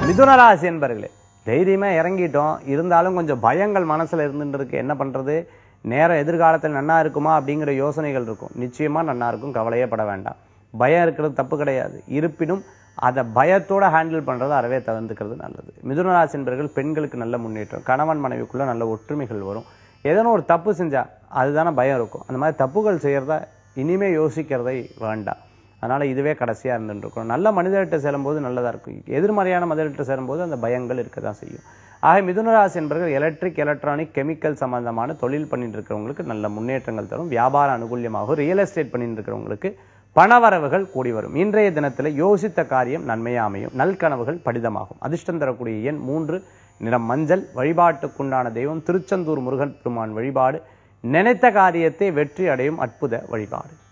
மிதுனராசி என்பர்களே தைரியமா இறங்கிட்டோம் இருந்தாலும் கொஞ்சம் பயங்கள் மனசுல இருந்துட்டு இருக்கு என்ன பண்றது நேரம் எதிர்காலத்தில் நன்னா இருக்குமா அப்படிங்கிற யோசனைகள் இருக்கும் நிச்சயமா நன்னா இருக்கும் கவலையே பட வேண்டாம் பயம் இருக்கிறது தப்பு கிடையாது இருப்பினும் அதை பயத்தோட ஹேண்டில் பண்றது அறவே தவிர்த்துக்கிறது நல்லது மிதுனராசி என்பர்கள் பெண்களுக்கு நல்ல முன்னேற்றம் கணவன் மனைவிக்குள்ள நல்ல ஒற்றுமைகள் வரும் ஏதேனும் ஒரு தப்பு செஞ்சா அதுதானே பயம் இருக்கும் அந்த மாதிரி தப்புகள் செய்யறத இனிமே யோசிக்கிறதை வேண்டாம் அதனால இதுவே கடைசியா இருந்துட்டு இருக்கணும் நல்ல மனிதர்கிட்ட சேரும்போது நல்லதா இருக்கும் எதிர்மறையான மனிதர்கிட்ட சேரும்போது அந்த பயங்கள் இருக்க தான் செய்யும் ஆக மிதுனராசி என்பர்கள் எலக்ட்ரிக் எலக்ட்ரானிக் கெமிக்கல் சம்பந்தமான தொழில் பண்ணிட்டு இருக்கிறவங்களுக்கு நல்ல முன்னேற்றங்கள் தரும் வியாபார அனுகூல்யமாகும் ரியல் எஸ்டேட் பண்ணிட்டு இருக்கிறவங்களுக்கு பணவரவுகள் கூடி வரும் இன்றைய தினத்துல யோசித்த காரியம் நன்மையா அமையும் நல்கனவுகள் படிதமாகும் அதிர்ஷ்டம் தரக்கூடிய எண் மூன்று நிறம் மஞ்சள் வழிபாட்டுக்குண்டான தெய்வம் திருச்செந்தூர் முருகன் பெருமான் வழிபாடு நினைத்த காரியத்தை வெற்றி அடையும் அற்புத வழிபாடு